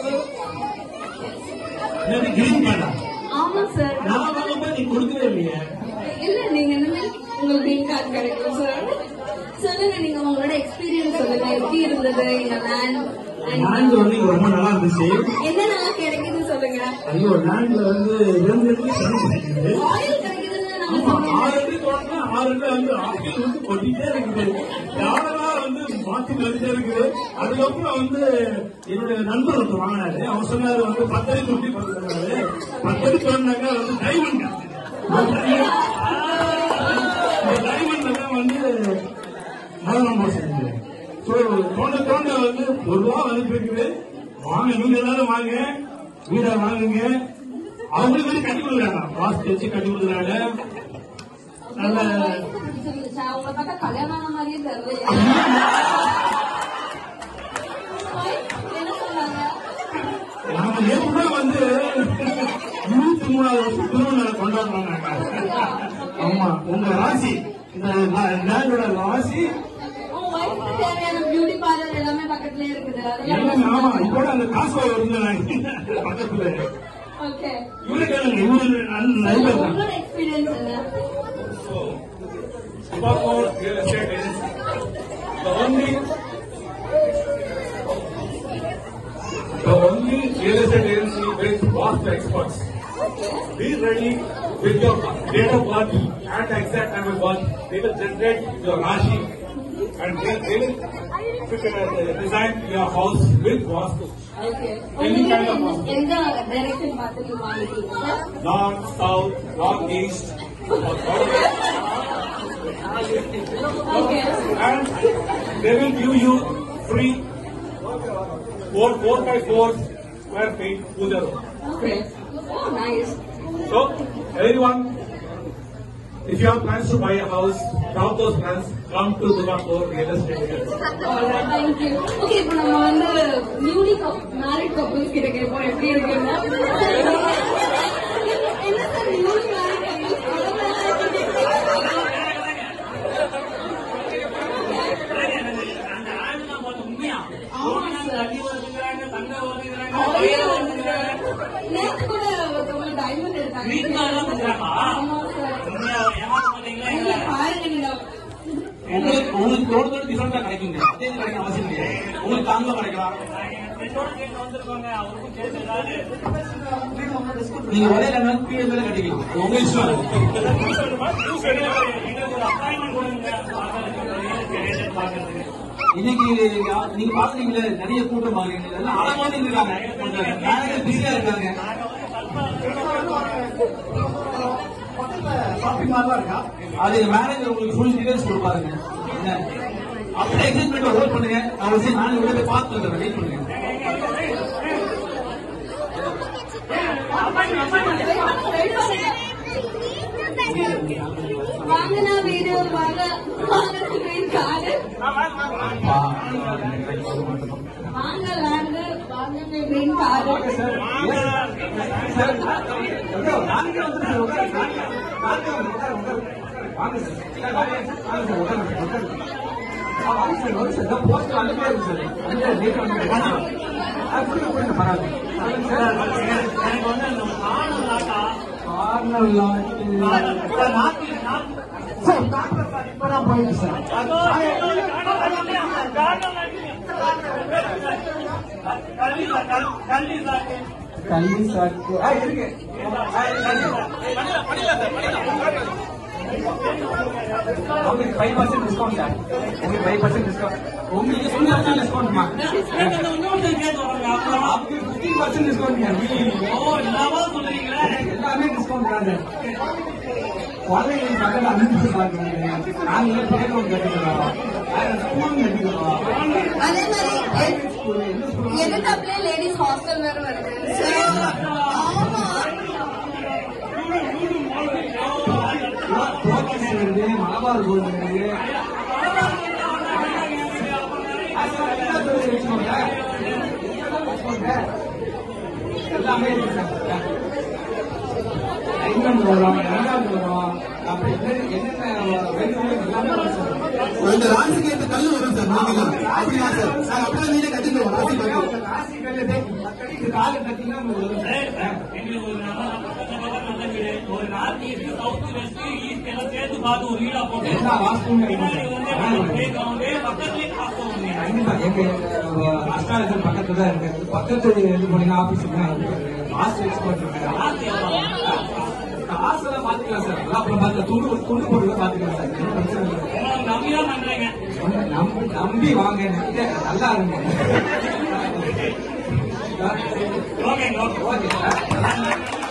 என்னது கிரீன் கார்டா ஆமா சார் நான் வாங்கும்போது நீ கொடுக்கவே இல்லையே இல்ல நீங்க இனிமேல் உங்களுக்கு கிரீன் கார்டு கிடைக்கும் சார் சொல்லுங்க நீங்க உங்களோட எக்ஸ்பீரியன்ஸ் சொல்லுங்க எப்படி இருந்தது எங்க லேண்ட் லேண்ட் வந்து இங்க ரொம்ப நல்லா இருந்துச்சு என்னென்னலாம் கிடைக்குதுன்னு சொல்லுங்க ஐயோ லேண்ட்ல வந்து ரெண்டு இடத்துல தண்ணி கிடைக்குது ஆயில் கிடைக்குதுன்னு நம்ம ஆமா, சொன்னோம் ஆறு அடி தோட்டினா ஆறு அடி வந்து ஆப்பிள் வந்து கொட்டிட்டே இருக்குது யாரெல்லாம் வந்து மாத்தி வந்துட்டே இருக்குது அதுக்கப்புறம் வந்து என்னுடைய நண்பர் ஒருத்தர் வாங்கினாரு அவர் சொன்னாரு வந்து பத்தடி தொட்டி சொன்னாரு பத்தடி தோட்டினாக்கா வந்து டைமண்ட் டைமண்ட்ல தான் வந்து மரணம் போடுறது ஸோ தோண்ட தோண்ட வந்து ஒரு ரூபா வந்து இருக்குது வாங்க நீங்க எல்லாரும் வாங்க வீடை வாங்குங்க அவங்களுக்கு வந்து கட்டி கொடுக்குறாங்க வாஸ்து வச்சு கட்டி கொடுக்குறாங்க நல்ல பிடிச்சிருந்துச்சா உங்களை பார்த்தா கல்யாணம் ஆன மாதிரியே தெரியல என்ன சொன்னாங்க நாம ஏற்கனவே வந்து இருபத்தி மூணாவது வருஷம் திருமணம் கொண்டாடுறோம் நாங்க ஆமா உங்க ராசி இந்த லேண்டோட ராசி உங்க ஒய்ஃப்க்கு தேவையான பியூட்டி பார்லர் எல்லாமே பக்கத்துலயே இருக்குது எல்லாமே அதெல்லாம் ஆமா இப்போட அந்த காசு வருது பக்கத்துல ஓகே இவரு கேளுங்க இவரு நல்ல நண்பர் தான் உங்களோட எக்ஸ்பீரியன்ஸ் என்ன Singapore real estate agency. The only the only real estate agency with vast experts. Be ready with your date of birth and exact time of birth. They will generate your Rashi and they, they will uh, design your house with Vastu. Okay Any kind of உங்களுக்கு எந்த direction பார்த்துட்டு வாங்கிட்டீங்க sir North, south, north, east, or okay and they will give you free four four by four square feet puja room. Okay oh nice So everyone, if you have plans to buy a house, drop those plans, come to Durgapur Real Estate Agency. Thank you okay இப்போ நம்ம வந்து newly married couples கிட்ட கேட்போம் எப்படி இருக்குன்னு என்ன sir newly married நேத்து கூட ஒருத்தவங்க டைமண்ட் எடுத்தாங்க ஆமா சார் நீங்க பாருங்க நீங்க உங்களுக்கு உங்களுக்கு தோட்டத்தோட டிஃபரெண்டா கிடைக்குங்க அதே இது கிடைக்க அவசியம் இல்லையே உங்களுக்கு தாங்க கிடைக்கலாம் நீங்க ஒரே லெவல் கீழே மேல கட்டிக்கலாம் அது உங்க இஷ்டம் இன்னைக்கு யா- நீங்க பாக்குறீங்களே நிறைய கூட்டம் பாக்குறீங்க எல்லாம் ஆழமாக இருக்காங்க கொஞ்சம் மேனேஜர் பிஸியா இருக்காங்க ஷாப்பிங் மால் இருக்கா அது மேனேஜர் உங்களுக்கு ஃபுல் டீடைல்ஸ் கொடுப்பாருங்க என்ன அப்படியே எக்ஸைட்மெண்ட் ஹோல்ட் பண்ணுங்க அவர் சரி நாளைக்கு உள்ள போய் பார்த்து வந்துடுறேன் வெயிட் பண்ணுங்க வாங்கினா வீடு வாங்க வாங்கின கிரீன் கார்டு வாங்க லேண்டு வாங்க கிரீன் கார்டு எனக்கு வந்து அந்த கார்னர் லாட்டா கார்னர் சார் கார்னர் லாட் இப்பதான் போயிருக்கு சார் கல்வி சாக்கு ஆ, இருக்கு உங்களுக்கு ஃபைவ் பர்சன்ட் டிஸ்கவுண்ட் சார் உங்களுக்கு ஃபைவ் பர்சன்ட் டிஸ்கவுண்ட் உங்களுக்கு சொன்ன டிஸ்கவுண்ட்மா அப்படி ஃபிஃப்டீன் பர்சன்ட் டிஸ்கவுண்ட் எல்லாமே டிஸ்கவுண்ட் தான் சார் குழந்தைங்களுக்கு பக்கத்தில் அனுப்பி பார்க்குறீங்க நாங்களே பிளேக்ரவுண்ட் கட்டிக்கிறோம் ஸ்கூல் கட்டிக்கிறோம் அதே மாதிரி ஸ்கூல் எந்த ஸ்கூல் எதிர்த்தாப்புல லேடிஸ் ஹாஸ்டல் வேற வருது ஆமா தோட்டஸ் வருது மலபார் கோல்டு வருது எல்லாமே இருக்கு சார் ஐம்பது வரும் ரெண்டாவது வரும் அப்படி என்னென்ன என்னென்ன வேணுமோ எல்லாமே வரும் சார் அந்த ராசிக்கு ஏற்ற கல்லு வரும் சார் நீங்க அப்படியா சார் சார் அப்படியே நீங்க கட்டிட்டு ராசி கல்லு ராசி கல்லு பார்த்து ஒரு வீடா போட்டு எல்லா வாஸ்துவும் பின்னாடி வந்து பிளே கிரவுண்டு பக்கத்துலயே வாஸ்து ஒண்ணு. கண்டிப்பா எங்க அஸ்ட்ராலஜர் பக்கத்துல தான் இருக்கு பக்கத்து இது போனீங்கன்னா ஆபீஸ் மாஸ்டர் எக்ஸ்பர்ட் இருக்காரு காசு எவ்வளவு? காசு எல்லாம் பாத்துக்கலாம் சார் அதெல்லாம் அப்புறம் பார்த்து துண்டு துண்டு போட்டு பாத்துக்கலாம் சார் ஒண்ணும் பிரச்சனை இல்லை உங்களை நம்பிதான் பண்றீங்க நம்பி நம்பி வாங்க நல்லா இருங்க ஓகேங்க ஓகே ஓகே சார்